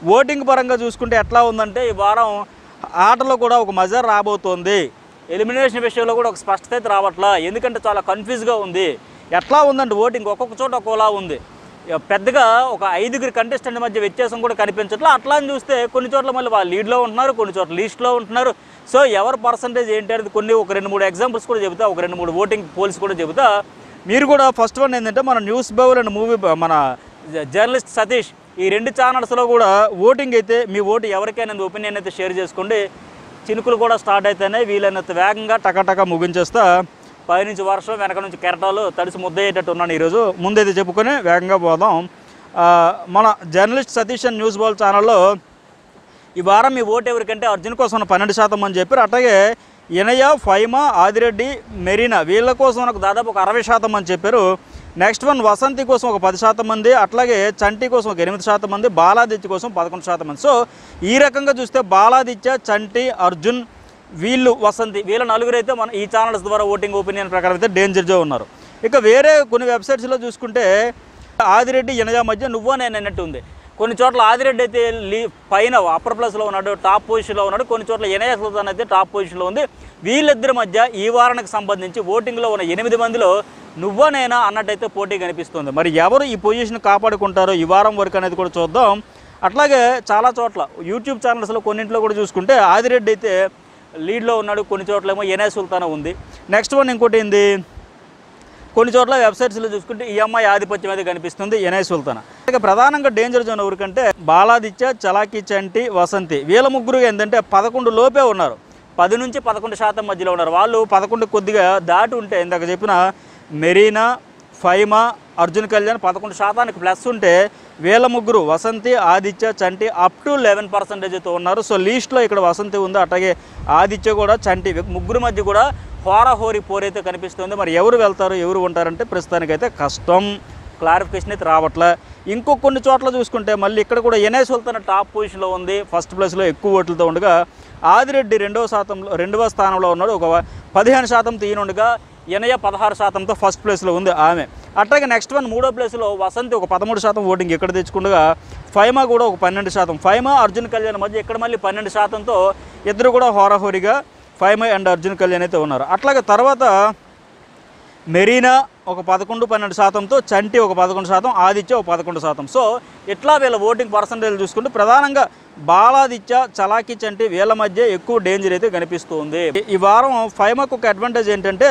Voting పరంగా చూసుకుంటే ఎట్లా ఉందంటే ఈ వారం ఆటలో కూడా ఒక మజా రాబోతోంది ఎలిమినేషన్ విషయంలో కూడా ఒక స్పష్టత అయితే రావట్లా ఎందుకంటే చాలా కన్ఫ్యూజ్గా ఉంది ఎట్లా ఉందంటే ఓటింగ్ ఒక్కొక్క చోట ఒక్కోలా ఉంది ఇక పెద్దగా ఒక ఐదుగురు కంటెస్టెంట్ మధ్య వ్యత్యాసం కూడా కనిపించట్లా అట్లా అని చూస్తే కొన్ని చోట్ల మళ్ళీ వాళ్ళు లీడ్లో ఉంటున్నారు కొన్ని చోట్ల లీస్ట్లో ఉంటున్నారు సో ఎవరి పర్సంటేజ్ ఏంటి అనేది కొన్ని ఒక రెండు మూడు ఎగ్జాంపుల్స్ కూడా చెబుతా ఒక రెండు మూడు ఓటింగ్ పోల్స్ కూడా చెబుతా మీరు కూడా ఫస్ట్ వన్ ఏంటంటే మన న్యూస్ బౌల్ అండ్ మూవీ మన జ- జర్నలిస్ట్ సతీష్ ఈ రెండు ఛానల్స్లో కూడా ఓటింగ్ అయితే మీ ఓటు ఎవరికైనా ఒపీనియన్ అయితే షేర్ చేసుకోండి చినుకులు కూడా స్టార్ట్ అయితేనే వీలైనంత వేగంగా టకటక ముగించేస్తా పైనుంచి వర్షం వెనక నుంచి కెరటాలు తడిసి ముద్దయ్యేటట్టు ఉన్నాను ఈరోజు ముందైతే చెప్పుకొని వేగంగా పోదాం ఆ, మన journalist Satish and news ball ఛానల్లో ఈ వారం మీ ఓటు ఎవరికంటే అర్జున్ కోసం ఉన్న పన్నెండు శాతం అని చెప్పారు అట్లాగే ఇనయ ఫైమా ఆదిరెడ్డి మెరీనా వీళ్ళ కోసం నాకు దాదాపు ఒక అరవై శాతం అని చెప్పారు నెక్స్ట్ వన్ వసంతి కోసం ఒక పది శాతం మంది అట్లాగే చంటి కోసం ఒక ఎనిమిది శాతం మంది బాలాదిత్య కోసం పదకొండు శాతం మంది సో ఈ రకంగా చూస్తే బాలాదిత్య చంటి అర్జున్ వీళ్ళు వసంతి వీళ్ళ నలుగురు అయితే మన ఈ ఛానల్స్ ద్వారా ఓటింగ్ ఒపీనియన్ ప్రకారం అయితే డేంజర్ జో ఉన్నారు ఇక వేరే కొన్ని వెబ్సైట్స్లో చూసుకుంటే ఆదిరెడ్డి ఇనయ మధ్య నువ్వో నేను అన్నట్టు ఉంది కొన్ని చోట్ల ఆదిరెడ్డి అయితే లీ పైన అప్పర్ ప్లస్లో ఉన్నాడు టాప్ పొజిషన్లో ఉన్నాడు కొన్ని చోట్ల ఇనయ సుల్తాన్ అయితే టాప్ పొజిషన్లో ఉంది వీళ్ళిద్దరి మధ్య ఈ వారానికి సంబంధించి ఓటింగ్లో ఉన్న ఎనిమిది మందిలో నువ్వా నేనా అన్నట్టయితే పోటీ కనిపిస్తుంది మరి ఎవరు ఈ పొజిషన్ కాపాడుకుంటారో ఈ వారం వరకు అనేది కూడా చూద్దాం అట్లాగే చాలా చోట్ల యూట్యూబ్ ఛానల్స్లో కొన్నింటిలో కూడా చూసుకుంటే ఆదిరెడ్డి అయితే లీడ్లో ఉన్నాడు కొన్ని చోట్ల ఏమో ఎన్ఐ సుల్తానా ఉంది నెక్స్ట్ వన్ ఇంకోటి ఏంది కొన్ని చోట్ల వెబ్సైట్స్లో చూసుకుంటే ఈఎంఐ ఆధిపత్యం అయితే కనిపిస్తుంది ఎన్ఐ సుల్తానా ఇక ప్రధానంగా డేంజర్ జోన్ ఎవరికంటే బాలాదిత్య చలాకీ చంటి వసంతి వీళ్ళ ముగ్గురు ఏంటంటే పదకొండు లోపే ఉన్నారు పది నుంచి పదకొండు శాతం మధ్యలో ఉన్నారు వాళ్ళు పదకొండు కొద్దిగా దాటి ఉంటే ఇందాక చెప్పిన మెరీనా ఫైమా అర్జున్ కళ్యాణ్ పదకొండు శాతానికి ప్లస్ ఉంటే వీళ్ళ ముగ్గురు Vasanthi Aditya Chanti up to eleven పర్సెంటేజ్తో ఉన్నారు సో లీస్ట్లో ఇక్కడ వసంతి ఉంది అట్లాగే ఆదిత్య కూడా చంటి ముగ్గురు మధ్య కూడా హోరాహోరీ పోరైతే కనిపిస్తుంది మరి ఎవరు వెళ్తారు ఎవరు ఉంటారంటే ప్రస్తుతానికైతే కష్టం క్లారిఫికేషన్ అయితే రావట్లే ఇంకో కొన్ని చోట్ల చూసుకుంటే మళ్ళీ ఇక్కడ కూడా ఎన్ఐ సుల్తాన్ టాప్ పొజిషన్లో ఉంది ఫస్ట్ ప్లేస్లో ఎక్కువ ఓట్లతో ఉండగా ఆదిరెడ్డి రెండవ శాతంలో రెండవ స్థానంలో ఉన్నాడు ఒక పదిహేను శాతం తీయనుండగా ఎనయ పదహారు శాతంతో ఫస్ట్ ప్లేస్లో ఉంది ఆమె అట్లాగే నెక్స్ట్ వన్ మూడో ప్లేస్లో వసంతి ఒక పదమూడు శాతం ఓటింగ్ ఇక్కడ తెచ్చుకుండగా ఫైమా కూడా ఒక పన్నెండు శాతం ఫైమా అర్జున్ కళ్యాణ్ మధ్య ఇక్కడ మళ్ళీ పన్నెండు శాతంతో ఇద్దరు కూడా హోరాహోరీగా ఫైమా అండ్ అర్జున్ కళ్యాణ్ అయితే ఉన్నారు అట్లాగే తర్వాత మెరీనా ఒక పదకొండు పన్నెండు శాతంతో చంటి ఒక పదకొండు శాతం ఆదిత్య ఒక పదకొండు శాతం సో ఇట్లా వీళ్ళ ఓటింగ్ పర్సంటేజ్ చూసుకుంటే ప్రధానంగా బాలాదిత్య చలాకీ చంటి వీళ్ళ మధ్య ఎక్కువ డేంజర్ అయితే కనిపిస్తుంది ఈ- ఈ వారం ఫైమాకు ఒక అడ్వాంటేజ్ ఏంటంటే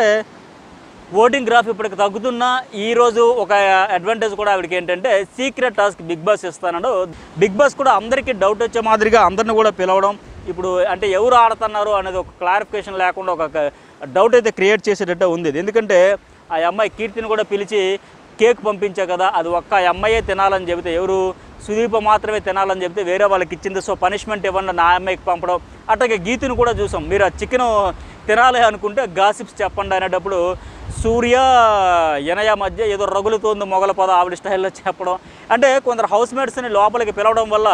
ఓటింగ్ గ్రాఫ్ ఇప్పటికి తగ్గుతున్నా ఈ రోజు ఒక అడ్వాంటేజ్ కూడా ఆవిడకి ఏంటంటే సీక్రెట్ టాస్క్ బిగ్ బాస్ ఇస్తానడు బిగ్ బాస్ కూడా అందరికీ డౌట్ వచ్చే మాదిరిగా అందరిని కూడా పిలవడం ఇప్పుడు అంటే ఎవరు ఆడుతున్నారు అనేది ఒక క్లారిఫికేషన్ లేకుండా ఒక డౌట్ అయితే క్రియేట్ చేసేటట్టు ఉంది ఇది. ఎందుకంటే ఆ అమ్మాయి కీర్తిని కూడా పిలిచి కేక్ పంపించా కదా అది ఒక్క ఆ అమ్మాయే తినాలని చెబితే ఎవరు సుదీప మాత్రమే తినాలని చెప్తే వేరే వాళ్ళకి ఇచ్చింది సో పనిష్మెంట్ ఇవ్వండి నా అమ్మాయికి పంపడం అట్లాగే గీతిని కూడా చూసాం మీరు ఆ చికెన్ తినాలి అనుకుంటే గాసిప్స్ చెప్పండి అనేటప్పుడు సూర్య ఎనయ మధ్య ఏదో రగులుతోంది మొగల పద ఆవిడ స్టైల్లో చెప్పడం అంటే కొందరు హౌస్ మేట్స్ని లోపలికి పిలవడం వల్ల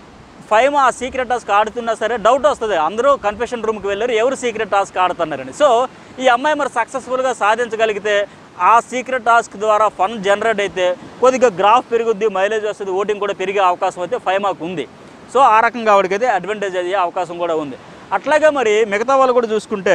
ఫైవ్ ఆ సీక్రెట్ టాస్క్ ఆడుతున్నా సరే డౌట్ వస్తుంది అందరూ కన్ఫెషన్ రూమ్కి వెళ్ళారు ఎవరు సీక్రెట్ టాస్క్ ఆడుతున్నారని సో ఈ అమ్మాయి మరి సక్సెస్ఫుల్గా సాధించగలిగితే ఆ సీక్రెట్ టాస్క్ ద్వారా ఫన్ జనరేట్ అయితే కొద్దిగా గ్రాఫ్ పెరుగుద్ది మైలేజ్ వస్తుంది ఓటింగ్ కూడా పెరిగే అవకాశం అయితే ఫైమాకు ఉంది సో ఆ రకంగా ఆవిడకైతే అడ్వాంటేజ్ అయ్యే అవకాశం కూడా ఉంది అట్లాగే మరి మిగతా వాళ్ళు కూడా చూసుకుంటే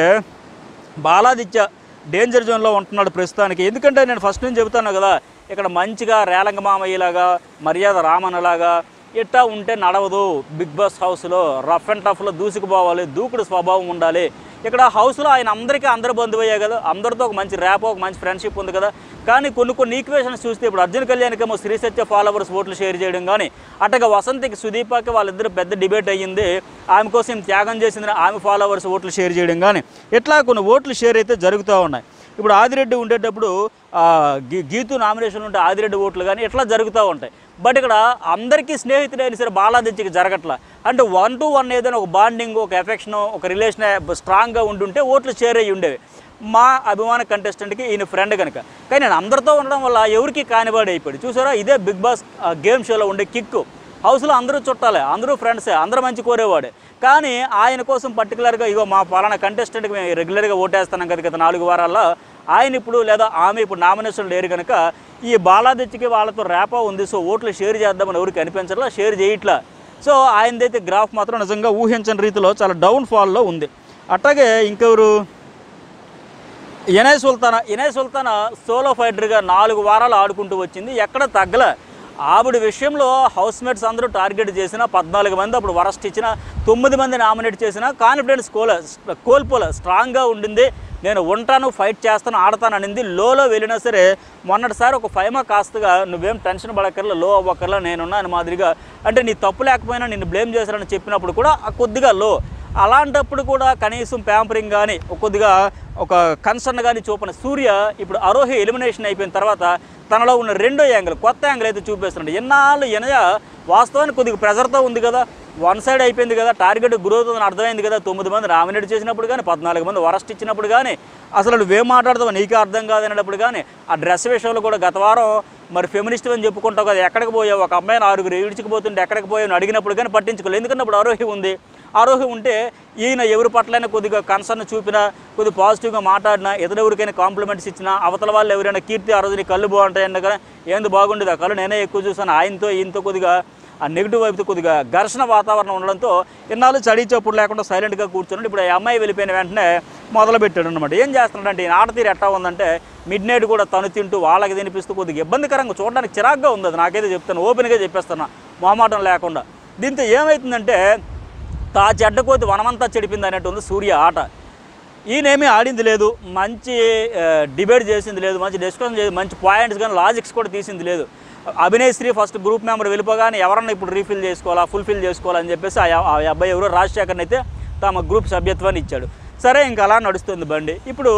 బాలాదిత్య డేంజర్ జోన్లో ఉంటున్నాడు ప్రస్తుతానికి ఎందుకంటే నేను ఫస్ట్ నుంచి చెబుతాను కదా ఇక్కడ మంచిగా రేలంగ మామయ్యలాగా మర్యాద రామన్నలాగా ఇట్టా ఉంటే నడవదు బిగ్ బాస్ హౌస్లో రఫ్ అండ్ టఫ్లో దూసుకుపోవాలి దూకుడు స్వభావం ఉండాలి ఇక్కడ హౌస్లో ఆయన అందరికీ అందరు బంధువయ్యే కదా అందరితో ఒక మంచి ర్యాప్ ఒక మంచి ఫ్రెండ్షిప్ ఉంది కదా కానీ కొన్ని కొన్ని ఈక్వేషన్స్ చూస్తే ఇప్పుడు అర్జున్ కళ్యాణ్కేమో శ్రీ సత్య ఫాలోవర్స్ ఓట్లు షేర్ చేయడం కానీ అట్టగా వసంతికి సుదీపాకి వాళ్ళిద్దరు పెద్ద డిబేట్ అయ్యింది ఆమె కోసం త్యాగం చేసింది ఆమె ఫాలోవర్స్ ఓట్లు షేర్ చేయడం కానీ ఇట్లా కొన్ని ఓట్లు షేర్ అయితే జరుగుతూ ఉన్నాయి ఇప్పుడు ఆదిరెడ్డి ఉండేటప్పుడు ఆ, గీ- గీతు నామినేషన్ ఉంటే ఆదిరెడ్డి ఓట్లు కానీ ఇట్లా జరుగుతూ ఉంటాయి బట్ ఇక్కడ అందరికీ స్నేహితుడైన సరే బాలాదిత్యకి జరగట్లా అంటే వన్ టు వన్ ఏదైనా ఒక బాండింగ్ ఒక ఎఫెక్షన్ ఒక రిలేషన్ స్ట్రాంగ్గా ఉండుంటే ఓట్లు షేర్ అయ్యి ఉండేవి మా అభిమాన కంటెస్టెంట్కి ఈయన ఫ్రెండ్ కనుక కానీ నేను అందరితో ఉండడం వల్ల ఎవరికి కానివాడు అయిపోయాడు చూసారా ఇదే బిగ్ బాస్ ఆ, గేమ్ షోలో ఉండే కిక్కు హౌస్లో అందరూ చుట్టాలే అందరూ ఫ్రెండ్సే అందరూ మంచి కోరేవాడే కానీ ఆయన కోసం పర్టికులర్గా ఇగో మా పలానా కంటెస్టెంట్కి మేము రెగ్యులర్గా ఓటేస్తున్నాం కదా గత నాలుగు వారాల్లో ఆయన ఇప్పుడు లేదా ఆమె ఇప్పుడు నామినేషన్ లేరు కనుక ఈ బాలాదిత్యకి వాళ్ళతో ర్యాపా ఉంది సో ఓట్లు షేర్ చేద్దామని ఎవరికి అనిపించట్లా షేర్ చేయట్లా సో ఆయనదైతే గ్రాఫ్ మాత్రం నిజంగా ఊహించని రీతిలో చాలా డౌన్ ఫాల్లో ఉంది అట్లాగే ఇంకెవరు ఇనయ్ సుల్తానా ఇనయ్ సుల్తానా సోలో ఫైటర్గా నాలుగు వారాలు ఆడుకుంటూ వచ్చింది ఎక్కడ తగ్గల ఆవిడ విషయంలో హౌస్ మేట్స్ అందరూ టార్గెట్ చేసిన పద్నాలుగు మంది అప్పుడు వరస్ట్ ఇచ్చిన తొమ్మిది మంది నామినేట్ చేసిన కాన్ఫిడెన్స్ కోల కోల్పోలే స్ట్రాంగ్గా ఉండింది నేను ఉంటాను ఫైట్ చేస్తాను ఆడతాను అనింది లోలో వెళ్ళినా సరే మొన్నటిసారి ఒక ఫైమా కాస్తగా నువ్వేం టెన్షన్ పడక్కర్లా లో అవ్వక్కర్లా నేనున్నాను మాదిరిగా అంటే నీ తప్పు లేకపోయినా నిన్ను బ్లేమ్ చేశారని చెప్పినప్పుడు కూడా ఆ కొద్దిగా లో అలాంటప్పుడు కూడా కనీసం ప్యాంపరింగ్ కానీ కొద్దిగా ఒక కన్సర్న్ కానీ చూపిన సూర్య ఇప్పుడు అరోహి ఎలిమినేషన్ అయిపోయిన తర్వాత తనలో ఉన్న రెండో యాంగిల్ కొత్త యాంగిల్ అయితే చూపిస్తున్నాడు ఎన్నాళ్ళు ఎనయ వాస్తవానికి కొద్దిగా ప్రెజర్తో ఉంది కదా వన్ సైడ్ అయిపోయింది కదా టార్గెట్ గ్రోత్ అని అర్థమైంది కదా తొమ్మిది మంది నామినేట్ చేసినప్పుడు కానీ పద్నాలుగు మంది వరస్ట్ ఇచ్చినప్పుడు కానీ అసలు నువ్వేం మాట్లాడతావు నీకే అర్థం కాదనేటప్పుడు కానీ ఆ డ్రెస్ విషయంలో కూడా గత వారం మరి ఫెమినిస్ట్ అని చెప్పుకుంటావు కదా ఎక్కడికి పోయావు ఒక అమ్మాయిని ఆరుగురు ఈడ్చుకుపోతుంటే ఎక్కడికి పోయావు అడిగినప్పుడు కానీ పట్టించుకోలేదు ఎందుకంటే అప్పుడు ఆరోహి ఉంది ఆరోహి ఉంటే ఈయన ఎవరి పట్లైనా కొద్దిగా కన్సర్న్ చూపినా కొద్దిగా పాజిటివ్గా మాట్లాడినా ఎవరికైనా కాంప్లిమెంట్స్ ఇచ్చినా అవతల వాళ్ళు ఎవరైనా కీర్తి ఆ రోజు నీ కళ్ళు బాగుంటాయన్న కదా ఏంది బాగుండేది ఆ కళ్ళు నేనే ఎక్కువ చూసాను ఆయనతో ఈయనతో కొద్దిగా ఆ నెగిటివ్ వైపుతో కొద్దిగా ఘర్షణ వాతావరణం ఉండడంతో ఇన్నాళ్ళు చడి చప్పుడు లేకుండా సైలెంట్గా కూర్చున్నాడు ఇప్పుడు ఆ అమ్మాయి వెళ్ళిపోయిన వెంటనే మొదలు పెట్టాడు అనమాట ఏం చేస్తున్నాడంటే ఈయన ఆట తీరు ఎట్టా ఉందంటే మిడ్ నైట్ కూడా తను తింటూ వాళ్ళకి తినిపిస్తూ కొద్దిగా ఇబ్బందికరంగా చూడడానికి చిరాగ్గా ఉంది అది నాకైతే చెప్తాను ఓపెన్గా చెప్పేస్తున్నా మొహమాటం లేకుండా దీంతో ఏమవుతుందంటే తా చెడ్డకోతి వనమంతా చెడిపింది అన్నట్టు ఉంది సూర్య ఆట ఈయనేమీ ఆడింది లేదు మంచి ఆ, డిబేట్ చేసింది లేదు మంచి డిస్కషన్ చేసి మంచి పాయింట్స్ కానీ లాజిక్స్ కూడా తీసింది లేదు Abhinaya Sri first group member వెళ్ళిపోగానే ఎవరన్నా ఇప్పుడు రీఫిల్ చేసుకోవాలా ఫుల్ఫిల్ చేసుకోవాలని చెప్పేసి ఆ ఆ అబ్బాయి ఎవరో రాజశేఖర్ని అయితే తమ గ్రూప్ సభ్యత్వాన్ని ఇచ్చాడు సరే ఇంకా అలా నడుస్తుంది బండి ఇప్పుడు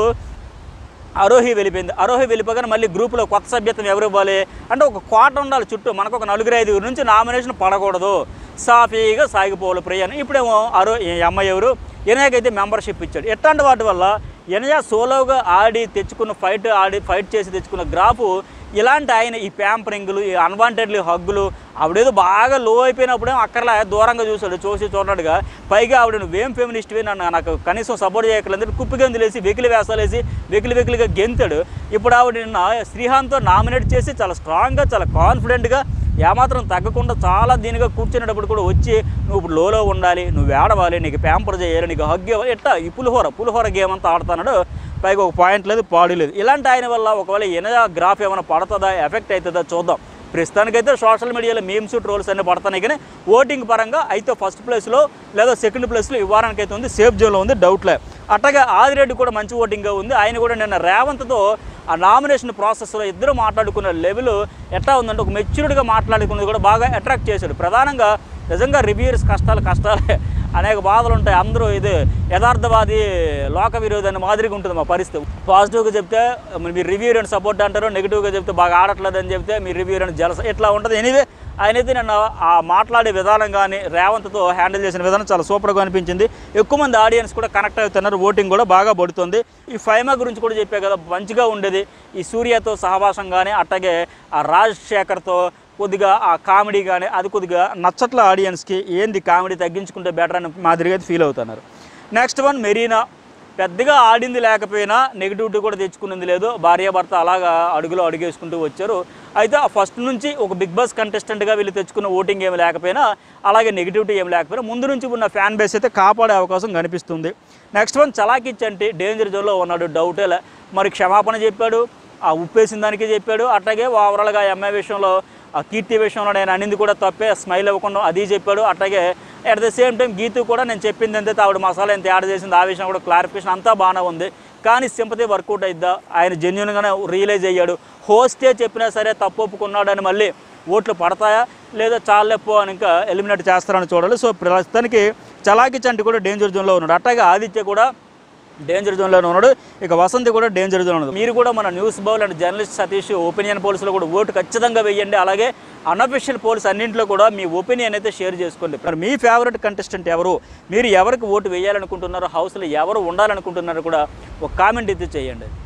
అరోహి వెళ్ళిపోయింది అరోహి వెళ్ళిపోగానే మళ్ళీ గ్రూప్లో కొత్త సభ్యత్వం ఎవరు ఇవ్వాలి అంటే ఒక కోట ఉండాలి చుట్టూ మనకు ఒక నలుగురు ఐదుగురు నుంచి నామినేషన్ పడకూడదు సాఫీగా సాగిపోవాలి ప్రయాణం ఇప్పుడేమో అరో ఈ అమ్మాయి ఎవరు ఎనయాకైతే మెంబర్షిప్ ఇచ్చాడు ఎట్లాంటి వాటి వల్ల ఎనయా సోలోగా ఆడి తెచ్చుకున్న ఫైట్ ఆడి ఫైట్ చేసి తెచ్చుకున్న గ్రాఫు ఇలాంటి ఆయన ఈ ప్యాంపరింగ్లు ఈ అన్వాంటెడ్లీ హగ్గులు ఆవిడేదో బాగా లో అయిపోయినప్పుడేమో అక్కర్లా దూరంగా చూశాడు చూసి చూడనట్టుగా పైగా ఆవిడ నువ్వేం ఫెమినిస్ట్వి నన్ను నాకు కనీసం సపోర్ట్ చేయక్కర్లేదు కుప్పి గంతులేసి వెకిలి వేసాలేసి వెకిలి వెకిలిగా గెంతాడు ఇప్పుడు ఆవిడ నిన్న శ్రీహాంత్తో నామినేట్ చేసి చాలా స్ట్రాంగ్గా చాలా కాన్ఫిడెంట్గా ఏమాత్రం తగ్గకుండా చాలా దీనిగా కూర్చునేటప్పుడు కూడా వచ్చి నువ్వు ఇప్పుడు లోలో ఉండాలి నువ్వు ఏడవాలి నీకు ప్యాంపర్ చేయాలి నీకు హగ్ ఇవ్వాలి ఎట్లా ఈ పులిహోర పులిహోర గేమ్ అంతా ఆడుతున్నాడు పైగా ఒక పాయింట్ లేదు పాడు లేదు ఇలాంటి ఆయన వల్ల ఒకవేళ ఎనజా గ్రాఫ్ ఏమైనా పడుతుందా ఎఫెక్ట్ అవుతుందా చూద్దాం ప్రస్తుతానికైతే సోషల్ మీడియాలో మీమ్స్ ట్రోల్స్ అన్నీ పడుతున్నాయి కానీ ఓటింగ్ పరంగా అయితే ఫస్ట్ ప్లేస్లో లేదా సెకండ్ ప్లేస్లో ఇవ్వడానికి అయితే ఉంది సేఫ్ జోన్లో ఉంది డౌట్లే అట్టగా ఆదిరెడ్డి కూడా మంచి ఓటింగ్గా ఉంది ఆయన కూడా నిన్న రేవంత్తో ఆ నామినేషన్ ప్రాసెస్లో ఇద్దరు మాట్లాడుకున్న లెవెల్ ఎట్లా ఉందంటే ఒక మెచ్యూర్డ్గా మాట్లాడుకున్నది కూడా బాగా అట్రాక్ట్ చేశాడు ప్రధానంగా నిజంగా రివ్యూర్స్ కష్టాలు కష్టాలే అనేక బాధలు ఉంటాయి అందరూ ఇది యథార్థవాది లోక విరోధి అనే మాదిరిగా ఉంటుంది మా పరిస్థితి పాజిటివ్గా చెప్తే మీరు రివ్యూ అని సపోర్ట్ అంటారు నెగిటివ్గా చెప్తే బాగా ఆడట్లేదు అని చెప్తే మీ రివ్యూ అని జలస ఇట్లా ఉంటుంది ఎనీవే ఆయనైతే నన్ను ఆ మాట్లాడే విధానం కానీ రేవంత్తో హ్యాండిల్ చేసిన విధానం చాలా సూపర్గా అనిపించింది ఎక్కువ మంది ఆడియన్స్ కూడా కనెక్ట్ అవుతున్నారు ఓటింగ్ కూడా బాగా పడుతుంది ఈ ఫైమా గురించి కూడా చెప్పే కదా మంచిగా ఉండేది ఈ సూర్యతో సహవాసం కానీ అట్లాగే ఆ రాజశేఖర్తో కొద్దిగా ఆ కామెడీ కానీ అది కొద్దిగా నచ్చట్ల ఆడియన్స్కి ఏంది కామెడీ తగ్గించుకుంటే బెటర్ అని మాదిరిగా అయితే ఫీల్ అవుతున్నారు నెక్స్ట్ వన్ మెరీనా పెద్దగా ఆడింది లేకపోయినా నెగిటివిటీ కూడా తెచ్చుకున్నది లేదు భార్యాభర్త అలాగా అడుగులో అడుగేసుకుంటూ వచ్చారు అయితే ఆ ఫస్ట్ నుంచి ఒక బిగ్ బాస్ కంటెస్టెంట్గా వీళ్ళు తెచ్చుకున్న ఓటింగ్ ఏమి లేకపోయినా అలాగే నెగిటివిటీ ఏమి లేకపోయినా ముందు నుంచి ఉన్న ఫ్యాన్ బేస్ అయితే కాపాడే అవకాశం కనిపిస్తుంది నెక్స్ట్ వన్ చలాకిచ్ అంటే డేంజర్ జోన్లో ఉన్నాడు డౌటే లే. మరి క్షమాపణ చెప్పాడు ఆ ఉప్పేసిన దానికి చెప్పాడు అట్లాగే ఓవరాల్గా ఆ అమ్మాయి విషయంలో ఆ కీర్తి విషయంలో నేను అనింది కూడా తప్పే స్మైల్ ఇవ్వకుండా అది చెప్పాడు అట్లాగే at the same time Geetu కూడా నేను చెప్పింది అంతే ఆవిడ మసాలా ఎంత యాడ్ చేసింది ఆ విషయం కూడా క్లారిఫికేషన్ అంతా బాగానే ఉంది కానీ సింపతి వర్కౌట్ అయిద్దా ఆయన జెన్యున్గానే రియలైజ్ అయ్యాడు హోస్టే చెప్పినా సరే తప్పు ఒప్పుకున్నాడని మళ్ళీ ఓట్లు పడతాయా లేదా చాలెప్పో అని ఇంకా ఎలిమినేట్ చేస్తారని చూడాలి సో ప్రస్తుతానికి చలాకి చంటి కూడా డేంజర్ జోన్లో ఉన్నాడు అట్లాగే ఆదిత్య కూడా డేంజర్ జోన్లోనే ఉన్నాడు ఇక వసంతి కూడా డేంజర్ జోన్ ఉన్నది మీరు కూడా మన news bowl and journalist Satish opinion పోల్స్లో కూడా ఓటు ఖచ్చితంగా వేయండి అలాగే అన్అఫిషియల్ పోల్స్ అన్నింటిలో కూడా మీ ఒపీనియన్ అయితే షేర్ చేసుకోండి మరి మీ ఫేవరెట్ కంటెస్టెంట్ ఎవరు మీరు ఎవరికి ఓటు వేయాలనుకుంటున్నారో హౌస్లో ఎవరు ఉండాలనుకుంటున్నారో కూడా ఒక కామెంట్ అయితే చేయండి